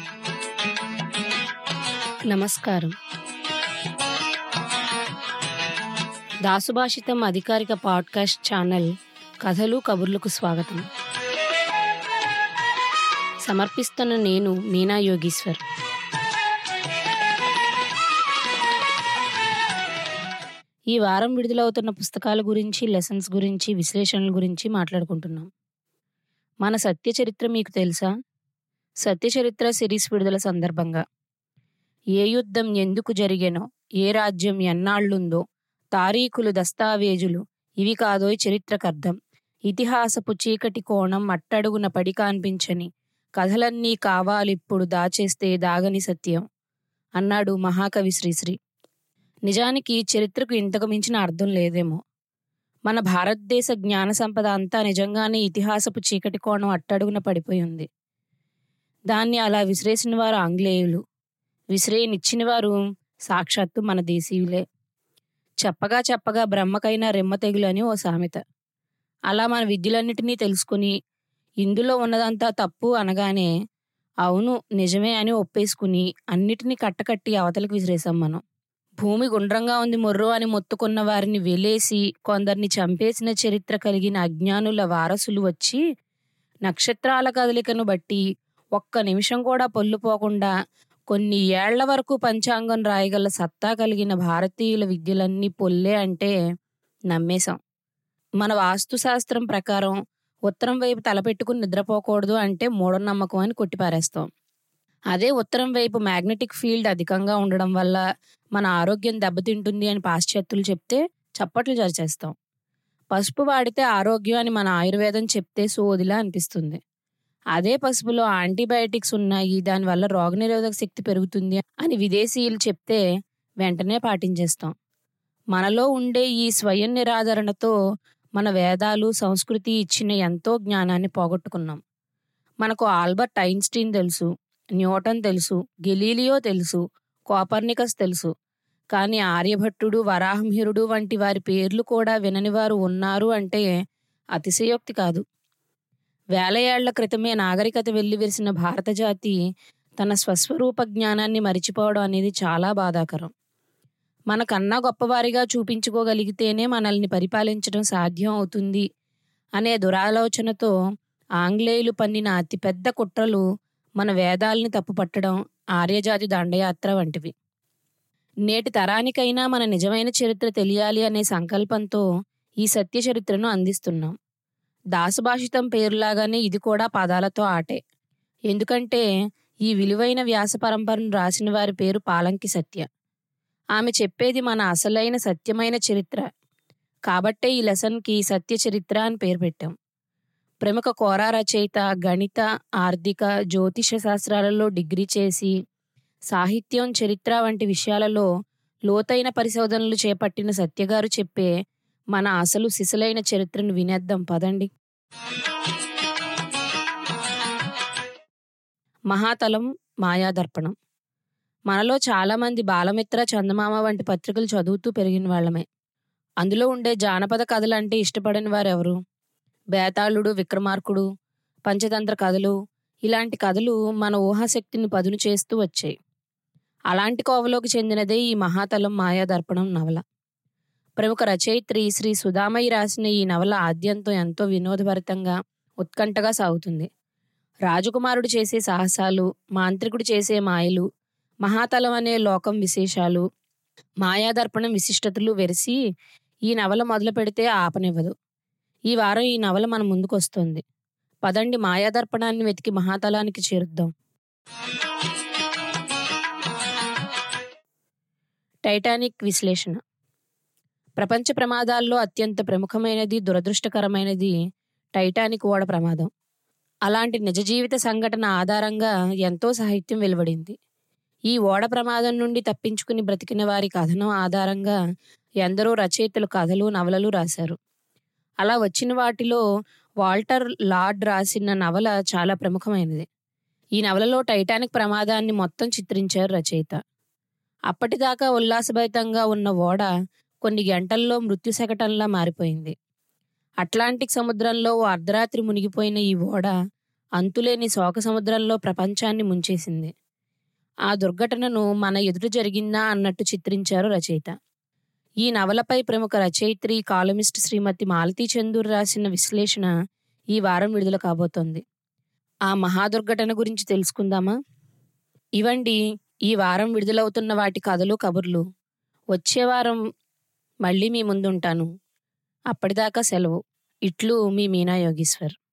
నమస్కారం దాసుభాషితం అధికారిక podcast channel కథలు కబుర్లకు స్వాగతం సమర్పిస్తున్న నేను మీనా యోగీశ్వర్ ఈ వారం విడుదలవుతున్న పుస్తకాల గురించి లెసన్స్ గురించి విశ్లేషణల గురించి మాట్లాడుకుంటున్నాం మన సత్య చరిత్ర మీకు తెలుసా సత్య చరిత్ర సిరీస్ విడుదల సందర్భంగా ఏ యుద్ధం ఎందుకు జరిగెనో ఏ రాజ్యం ఎన్నాళ్ళుందో తారీఖులు దస్తావేజులు ఇవి కాదోయ్ చరిత్రకర్థం ఇతిహాసపు చీకటి కోణం అట్టడుగున పడి కాన్పించని కథలన్నీ కావాలిప్పుడు దాచేస్తే దాగని సత్యం అన్నాడు మహాకవి శ్రీశ్రీ నిజానికి చరిత్రకు ఇంతకు మించిన అర్థం లేదేమో మన భారతదేశ జ్ఞాన సంపద అంతా నిజంగానే ఇతిహాసపు చీకటి కోణం అట్టడుగున పడిపోయి ఉంది దాన్ని అలా విసిరేసిన వారు ఆంగ్లేయులు విసిరేయనిచ్చిన వారు సాక్షాత్తు మన దేశీయులే చెప్పగా చెప్పగా బ్రహ్మకైనా రెమ్మ తెగులు అని ఓ సామెత అలా మన విద్యలన్నిటినీ తెలుసుకుని ఇందులో ఉన్నదంతా తప్పు అనగానే అవును నిజమే అని ఒప్పేసుకుని అన్నిటినీ కట్టకట్టి అవతలకు విసిరేసాం మనం భూమి గుండ్రంగా ఉంది మొర్రు అని మొత్తుకున్న వారిని వెలేసి కొందరిని చంపేసిన చరిత్ర కలిగిన అజ్ఞానుల వారసులు వచ్చి నక్షత్రాల కదలికను బట్టి ఒక్క నిమిషం కూడా పొల్లుపోకుండా కొన్ని ఏళ్ల వరకు పంచాంగం రాయగల సత్తా కలిగిన భారతీయుల విద్యలన్నీ పొల్లే అంటే నమ్మేశాం మన వాస్తుశాస్త్రం ప్రకారం ఉత్తరం వైపు తలపెట్టుకుని నిద్రపోకూడదు అంటే మూఢనమ్మకం అని కొట్టిపారేస్తాం అదే ఉత్తరం వైపు మ్యాగ్నెటిక్ ఫీల్డ్ అధికంగా ఉండడం వల్ల మన ఆరోగ్యం దెబ్బతింటుంది అని పాశ్చాత్యులు చెప్తే చప్పట్లు జరిచేస్తాం పసుపు వాడితే ఆరోగ్యం అని మన ఆయుర్వేదం చెప్తే సోదిలా అనిపిస్తుంది అదే పసుపులో యాంటీబయాటిక్స్ ఉన్నాయి దానివల్ల రోగనిరోధక శక్తి పెరుగుతుంది అని విదేశీయులు చెప్తే వెంటనే పాటించేస్తాం మనలో ఉండే ఈ స్వయం నిరాదరణతో మన వేదాలు సంస్కృతి ఇచ్చిన ఎంతో జ్ఞానాన్ని పోగొట్టుకున్నాం మనకు ఆల్బర్ట్ ఐన్స్టీన్ తెలుసు న్యూటన్ తెలుసు గెలీలియో తెలుసు కోపర్నికస్ తెలుసు కానీ ఆర్యభట్టుడు వరాహమిహిరుడు వంటి వారి పేర్లు కూడా వినని వారు ఉన్నారు అంటే అతిశయోక్తి కాదు వేల ఏళ్ల క్రితమే నాగరికత వెల్లివిరిసిన భారత జాతి తన స్వస్వరూప జ్ఞానాన్ని మరిచిపోవడం అనేది చాలా బాధాకరం మనకన్నా గొప్పవారిగా చూపించుకోగలిగితేనే మనల్ని పరిపాలించడం సాధ్యం అవుతుంది అనే దురాలోచనతో ఆంగ్లేయులు పన్నిన అతిపెద్ద కుట్రలు మన వేదాల్ని తప్పుపట్టడం ఆర్యజాతి దండయాత్ర వంటివి నేటి తరానికైనా మన నిజమైన చరిత్ర తెలియాలి అనే సంకల్పంతో ఈ సత్య చరిత్రను అందిస్తున్నాం దాసభాషితం పేరులాగానే ఇది కూడా పదాలతో ఆటే ఎందుకంటే ఈ విలువైన వ్యాస పరంపరను రాసిన వారి పేరు పాలంకి సత్య ఆమె చెప్పేది మన అసలైన సత్యమైన చరిత్ర కాబట్టే ఈ లెసన్కి సత్య చరిత్ర అని పేరు పెట్టాం ప్రముఖ కోరా రచయిత గణిత ఆర్థిక జ్యోతిష శాస్త్రాలలో డిగ్రీ చేసి సాహిత్యం చరిత్ర వంటి విషయాలలో లోతైన పరిశోధనలు చేపట్టిన సత్యగారు చెప్పే మన అసలు సిసలైన చరిత్రను వినేద్దాం పదండి మహాతలం మాయాదర్పణం మనలో చాలామంది బాలమిత్ర చందమామ వంటి పత్రికలు చదువుతూ పెరిగిన వాళ్ళమే అందులో ఉండే జానపద కథలు అంటే ఇష్టపడని వారెవరు బేతాళుడు విక్రమార్కుడు పంచతంత్ర కథలు ఇలాంటి కథలు మన ఊహాశక్తిని పదును చేస్తూ వచ్చాయి అలాంటి కోవలోకి చెందినదే ఈ మహాతలం మాయాదర్పణం నవల ప్రముఖ రచయిత్రి శ్రీ సుధామయ్య రాసిన ఈ నవల ఆద్యంతో ఎంతో వినోదభరితంగా ఉత్కంఠగా సాగుతుంది రాజకుమారుడు చేసే సాహసాలు మాంత్రికుడు చేసే మాయలు మహాతలం అనే లోకం విశేషాలు మాయాదర్పణం విశిష్టతలు వెరిసి ఈ నవల మొదలు పెడితే ఆపనివ్వదు ఈ వారం ఈ నవల మన ముందుకు వస్తుంది పదండి మాయాదర్పణాన్ని వెతికి మహాతలానికి చేరుద్దాం టైటానిక్ విశ్లేషణ ప్రపంచ ప్రమాదాల్లో అత్యంత ప్రముఖమైనది దురదృష్టకరమైనది టైటానిక్ ఓడ ప్రమాదం అలాంటి నిజ జీవిత సంఘటన ఆధారంగా ఎంతో సాహిత్యం వెలువడింది ఈ ఓడ ప్రమాదం నుండి తప్పించుకుని బ్రతికిన వారి కథనం ఆధారంగా ఎందరో రచయితలు కథలు నవలలు రాశారు అలా వచ్చిన వాటిలో వాల్టర్ లార్డ్ రాసిన నవల చాలా ప్రముఖమైనది ఈ నవలలో టైటానిక్ ప్రమాదాన్ని మొత్తం చిత్రించారు రచయిత అప్పటిదాకా ఉల్లాసభరితంగా ఉన్న ఓడ కొన్ని గంటల్లో మృత్యు శకటంలా మారిపోయింది అట్లాంటిక్ సముద్రంలో ఓ అర్ధరాత్రి మునిగిపోయిన ఈ ఓడ అంతులేని శోక సముద్రంలో ప్రపంచాన్ని ముంచేసింది ఆ దుర్ఘటనను మన ఎదుట జరిగిందా అన్నట్టు చిత్రించారు రచయిత ఈ నవలపై ప్రముఖ రచయిత్రి కాలమిస్ట్ శ్రీమతి మాలతీ చందూర్ రాసిన విశ్లేషణ ఈ వారం విడుదల కాబోతోంది ఆ మహాదుర్ఘటన గురించి తెలుసుకుందామా ఇవండి ఈ వారం విడుదలవుతున్న వాటి కథలు కబుర్లు వచ్చే వారం మళ్ళీ మీ ముందుంటాను అప్పటిదాకా సెలవు ఇట్లు మీ మీనా యోగీశ్వర్